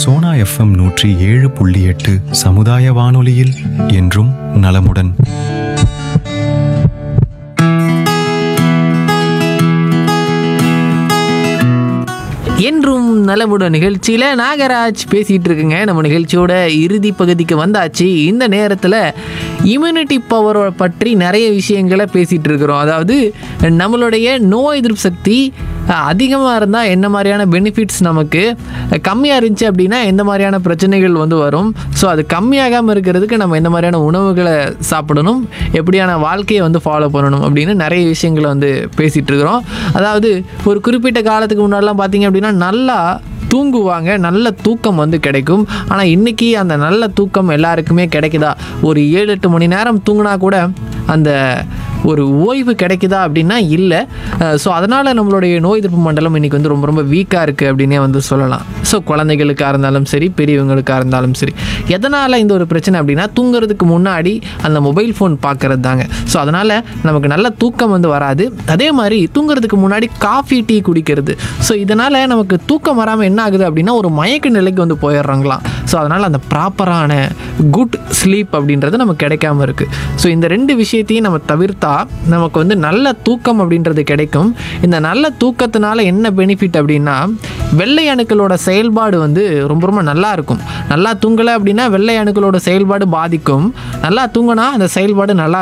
Sona FM நூற்றி ஏழு புள்ளி எட்டு சமுதாய வானொலியில் என்றும் நலமுடன் என்றும் நலமுட நிகழ்ச்சியில் நாகராஜ் பேசிகிட்டு இருக்குங்க நம்ம நிகழ்ச்சியோட இறுதி பகுதிக்கு வந்தாச்சு இந்த நேரத்தில் இம்யூனிட்டி பவரை பற்றி நிறைய விஷயங்களை பேசிகிட்டு இருக்கிறோம் அதாவது நம்மளுடைய நோய் எதிர்ப்பு சக்தி அதிகமாக இருந்தால் என்ன மாதிரியான பெனிஃபிட்ஸ் நமக்கு கம்மியாக இருந்துச்சு அப்படின்னா எந்த மாதிரியான பிரச்சனைகள் வந்து வரும் ஸோ அது கம்மியாகாமல் இருக்கிறதுக்கு நம்ம எந்த மாதிரியான உணவுகளை சாப்பிடணும் எப்படியான வாழ்க்கையை வந்து ஃபாலோ பண்ணணும் அப்படின்னு நிறைய விஷயங்களை வந்து பேசிகிட்டு இருக்கிறோம் அதாவது ஒரு குறிப்பிட்ட காலத்துக்கு முன்னாடிலாம் பார்த்தீங்க அப்படின்னா நல்லா தூங்குவாங்க நல்ல தூக்கம் வந்து கிடைக்கும் ஆனால் இன்றைக்கி அந்த நல்ல தூக்கம் எல்லாருக்குமே கிடைக்குதா ஒரு ஏழு எட்டு மணி நேரம் தூங்கினா கூட அந்த ஒரு ஓய்வு கிடைக்குதா அப்படின்னா இல்லை ஸோ அதனால் நம்மளுடைய நோய் எதிர்ப்பு மண்டலம் இன்றைக்கி வந்து ரொம்ப ரொம்ப வீக்காக இருக்குது அப்படின்னே வந்து சொல்லலாம் ஸோ குழந்தைகளுக்காக இருந்தாலும் சரி பெரியவங்களுக்காக இருந்தாலும் சரி எதனால் இந்த ஒரு பிரச்சனை அப்படின்னா தூங்குறதுக்கு முன்னாடி அந்த மொபைல் ஃபோன் பார்க்கறது தாங்க ஸோ அதனால் நமக்கு நல்ல தூக்கம் வந்து வராது அதே மாதிரி தூங்குறதுக்கு முன்னாடி காஃபி டீ குடிக்கிறது ஸோ இதனால் நமக்கு தூக்கம் வராமல் என்ன ஆகுது அப்படின்னா ஒரு மயக்க நிலைக்கு வந்து போயிடுறாங்களாம் ஸோ அதனால் அந்த ப்ராப்பரான குட் ஸ்லீப் அப்படின்றது நமக்கு கிடைக்காம இருக்குது ஸோ இந்த ரெண்டு விஷயத்தையும் நம்ம தவிர்த்தா நமக்கு வந்து நல்ல தூக்கம் அப்படின்றது கிடைக்கும் இந்த நல்ல தூக்கத்தினால என்ன பெனிஃபிட் அப்படின்னா வெள்ளை அணுக்களோட செயல்பாடு வந்து ரொம்ப ரொம்ப நல்லா இருக்கும் நல்லா தூங்கலை அப்படின்னா வெள்ளை அணுக்களோட செயல்பாடு பாதிக்கும் நல்லா தூங்கினா அந்த செயல்பாடு நல்லா